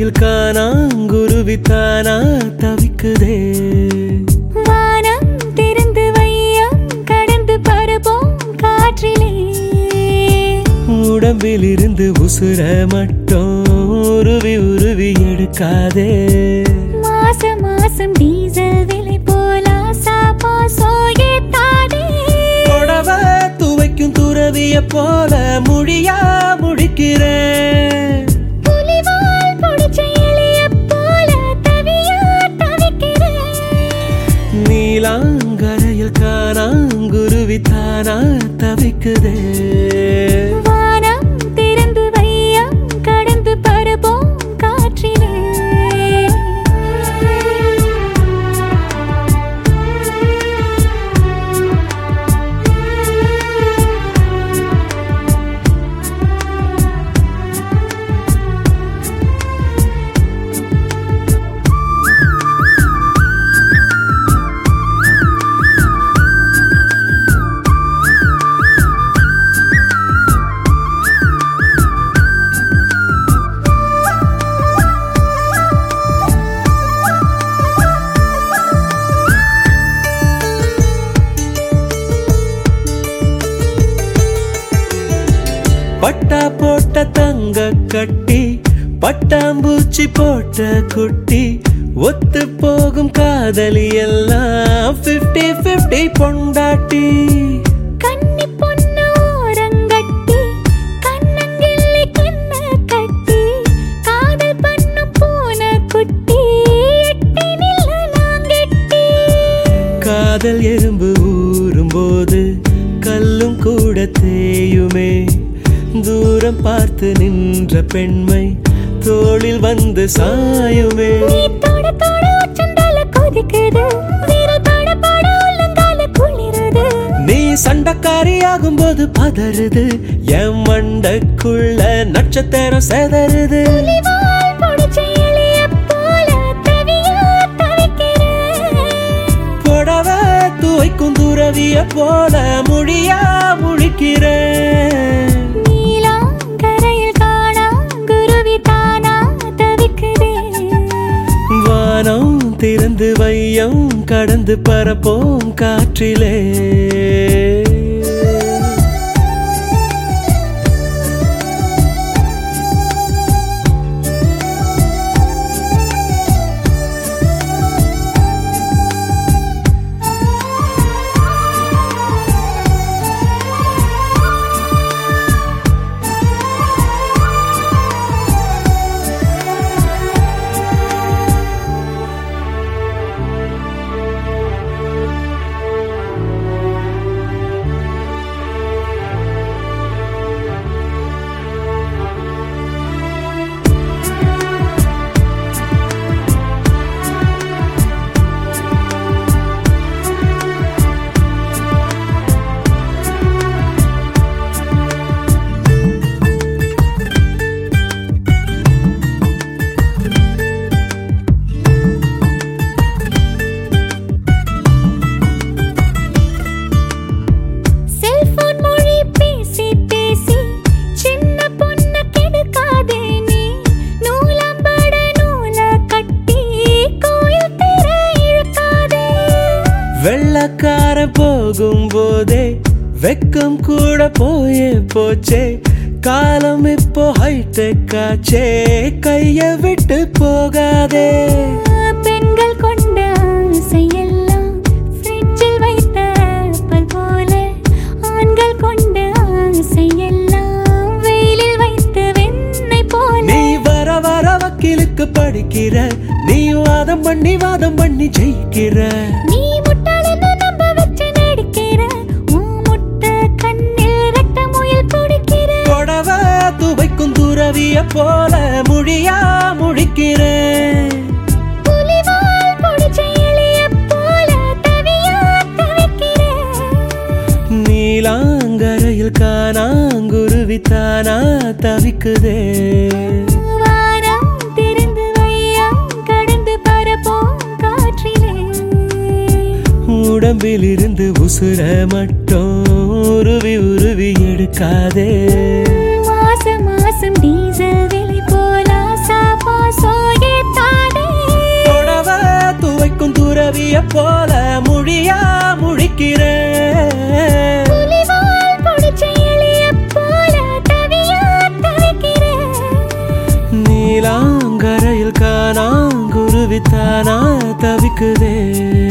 கரையில் காணாங்குருவி தானா தவிக்குதே வானம் திறந்து வையம் கடந்து பரப்போம் காற்றிலே உடம்பில் இருந்து உசுர மட்டும் உருவி உருவி எடுக்காதே மாசம் மாசம் டீசல் விலை போலா சாப்பா சோயே தானே புடவ துவைக்கும் துறவிய போல முடியா முடிக்கிறேன் புலிவால் புடிச்ச எலிய போல தவியா தவிக்கிறேன் நீலாங்கரையில் காணாங்குருவி தானா தவிக்குதே வானம் திறந்து வையம் கடந்து பரப்போம் காற்றிலே பட்டா போட்ட தங்க கட்டி பட்டாம்பூச்சி போட்ட குட்டி ஒத்து போகும் காதலி எல்லாம் 50 50 பொண்டாட்டி கன்னி பொண்ணு ஓரங்கட்டி கண்ணங்கிள்ளி கண்ண கட்டி காதல் பண்ணு போன குட்டி எட்டி நில்ல நாங்கெட்டி காதல் எறும்பு ஊறும் போது கல்லும் கூட தேயுமே தூரம் பார்த்து நின்ற பெண்மை தோளில் வந்து சாயுமே நீ தொட தொட உச்சந்தால கொதிக்குது விரல் பட பட உள்ளங்கால குளிருது நீ சண்டக்காரியாகும் போது பதறுது என் மண்டக்குள்ள நட்சத்திரம் செதறுது புலிவால் புடிச்ச எலிய போல தவியா தவிக்கிறேன் புடவ துவைக்கும் துறவிய போல முடியா முழிக்கிறேன் நீலாங்கரையில் காணா குருவி தானா தவிக்குதே வானம் திறந்து வையம் கடந்து பரப்போம் காற்றிலே செல்போன் மொழி பேசி பேசி சின்ன பொண்ண கெடுக்காதே நீ நூலம்பட நூல கட்டி கோயில் திற இழுக்காதே வெள்ளக்கார போகும் போதே வெக்கம் கூட போயே போச்சே காலம் இப்போ ஹைடெக் ஆச்சே கைய விட்டு போகாதே பெண்கள் கொண்ட ஆசையெல்லாம் ஃப்ரிட்ஜில் வைத்த ஆப்பிள் போல ஆண்கள் கொண்ட ஆசையெல்லாம் வெயிலில் வைத்த வெண்ணெய் போல நீ வர வர வக்கீலுக்கு படிக்கிற நீ வாதம் பண்ணி வாதம் பண்ணி ஜெயிக்கிற நீ முட்டாளன்னு நம்ப வச்சு நடிக்கிற உன் முட்டை கண்ணில் ரத்த முயல் குடிக்கிற புடவ துவைக்கும் துறவிய போல முடியா முழிக்கிறேன் புலிவால் புடிச்ச எலிய போல தவியா தவிக்கிறேன் நீலாங்கரையில் காணாங்குருவி தானா தவிக்குதே வானம் திறந்து வையம் கடந்து பரப்போம் காற்றிலே உடம்பில் இருந்து உசுர மட்டும் உருவி உருவி எடுக்காதே மாசம் மாசம் டீசல் விலை போல சாப்பா சோ துறவிய போல முழியா முழிக்கிறேன் புலிவால் புடிச்ச எலியைப் போல தவியா தவிக்கிறேன். நீலாங்கரையில் காணாங்குருவித்தானா தவிக்குதே